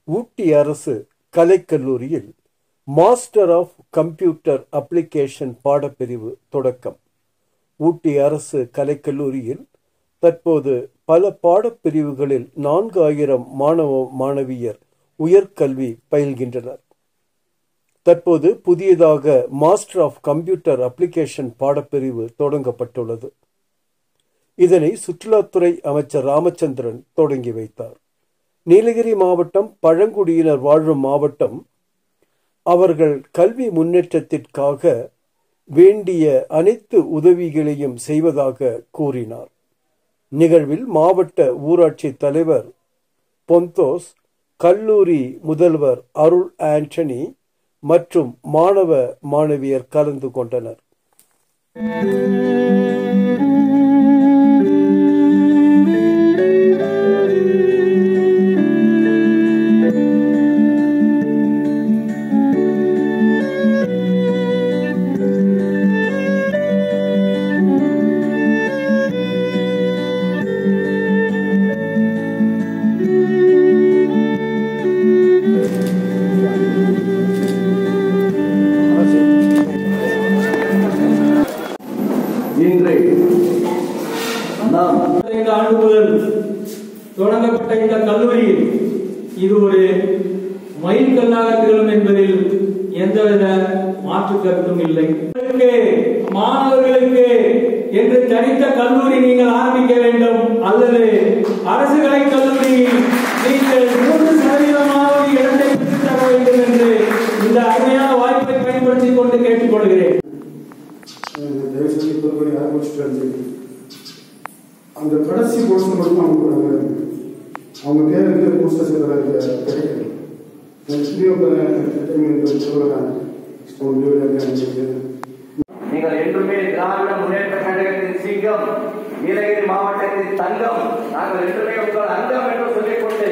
ஊட்டி அரசு கலைக்கல்லூரியில் master of computer application பாடப்பிரிவு தொடக்கம் ஊட்டி அரசு கலைக்கல்லூரியில் தற்போது பல பாடப்பிரிவுகளில் நான்கு ஆயிரம் மாணவ மாணவியர் உயர்கல்வி பயில்கின்றனர் தற்போது புதியதாக மாஸ்டர் ஆஃப் கம்ப்யூட்டர் அப்ளிகேஷன் பாடப்பிரிவு தொடங்கப்பட்டுள்ளது இதனை சுற்றுலாத்துறை அமைச்சர் ராமச்சந்திரன் தொடங்கி வைத்தார் நீலகிரி மாவட்டம் பழங்குடியினர் வாழும் மாவட்டம் அவர்கள் கல்வி முன்னேற்றத்திற்காக வேண்டிய அனைத்து உதவிகளையும் செய்வதாக கூறினார் நிகழ்வில் மாவட்ட ஊராட்சி தலைவர் பொந்தோஸ் கல்லூரி முதல்வர் அருள் ஆண்டனி மற்றும் மாணவ மாணவியர் கலந்து கொண்டனர் இன்று நாம் பதினைந்து ஆண்டு முதல் தொடங்கப்பட்ட இந்த கல்லூரியில் இது ஒரு மைல்கல்லாக திகழும் என்பதில் எந்தவித மாற்று கருத்தும் இல்லை மாணவர்களுக்கு, மாணவர்களுக்கு என்று தனித்த கல்லூரி நீங்கள் ஆரம்பிக்க வேண்டும் அல்லது அரசு கலை கல்லூரியில் நீங்கள் மூன்று சதவீதம் மாணவர் இடத்தை பெற்றுத் தர வேண்டும் என்று இந்த அருமையான வாய்ப்பை பயன்படுத்திக் கொண்டு கேட்டுக்கொள்கிறேன் தயவு செஞ்சு இப்போ போய் ஆரம்பிச்சுட்டு வந்து அந்த கடைசி போர்ஷன் மட்டும் அவங்க கொடுங்க அவங்க பேர் இருக்கிற போஸ்டர்ஸ் கிடைக்கல எப்படியோ சொல்லுறாங்க நீங்கள் என்றுமே திராவிட முன்னேற்ற கழகத்தின் சிங்கம் நீலகிரி மாவட்டத்தின் தங்கம் நாங்கள் என்றுமே உங்கள் அங்கம் என்று சொல்லிக்கொண்டு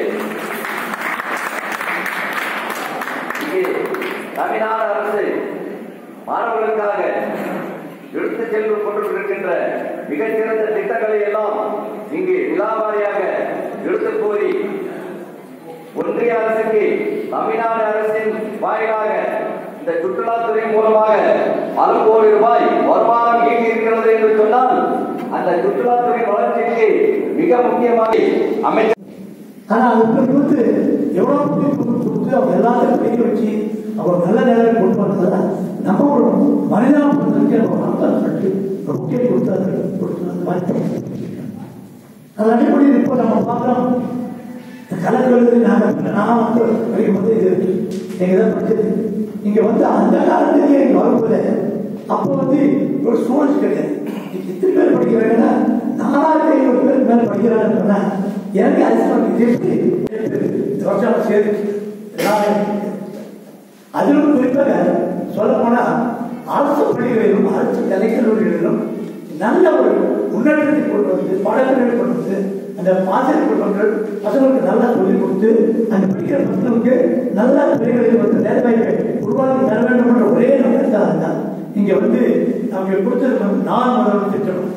இங்கே தமிழ்நாடு அரசு மாணவர்களுக்காக எடுத்துச் சென்று கொண்டிருக்கின்ற மிகச்சிறந்த திட்டங்களை எல்லாம் இங்கே விழாவாரியாக எடுத்துக் கூறி ஒன்றிய அரசுக்கு தமிழ்நாடு அரசின் வாயிலாக இந்த சுற்றுலாத்துறை மூலமாக பல கோடி ரூபாய் வருமானம் ஈட்டி இருக்கிறது என்று சொன்னால் அந்த சுற்றுலாத்துறை வளர்ச்சிக்கு மிக முக்கியமாக அமைச்சர் ஆனா அதுக்கு கொடுத்து எவ்வளவு முக்கியத்துவம் கொடுத்து அவங்க எல்லாத்தையும் கையில் வச்சு அவர் நல்ல நிலையை கொண்டு வந்ததை நம்ம ஒரு மனிதனா பொறுத்தவரைக்கும் நம்ம அர்த்தம் சொல்லிட்டு ஒரு முக்கியம் கொடுத்தாரு கொடுத்தது வாய்ப்பு அது அடிப்படையில் இப்போ நம்ம பார்க்குறோம் இந்த கலக்கழுது நாங்கள் நான் வந்து படிக்கும் போது இது நீங்கள் தான் படிச்சது இங்கே வந்து அந்த காலத்திலேயே இங்கே வரும்போது அப்போ வந்து ஒரு ஸ்டூடெண்ட்ஸ் கிடையாது இன்னைக்கு எத்தனை பேர் படிக்கிறாங்கன்னா நாலாயிரத்தி ஐநூறு பேர் மேலே படிக்கிறாங்கன்னு சொன்னா எனக்கு அரசு எப்படி இந்த வருஷம் சேர்த்து எல்லாரும் அதிலும் குறிப்பாக சொல்ல போனா அரசு பள்ளிகளிலும் அரசு கலைக்கல்லூரிகளிலும் நல்ல ஒரு முன்னேற்றத்தை கொண்டு வந்து பாடங்களை கொண்டு வந்து அந்த ஆசிரியர் குடும்பங்கள் பசங்களுக்கு நல்லா சொல்லிக் கொடுத்து அந்த படிக்கிற பசங்களுக்கு நல்ல பிள்ளைகளில் வந்து வேலை வாய்ப்பை உருவாக்கி தர வேண்டும் என்ற ஒரே நோக்கத்தான் தான் இங்க வந்து அவங்க கொடுத்தது வந்து நான் முதல்வர் திட்டம்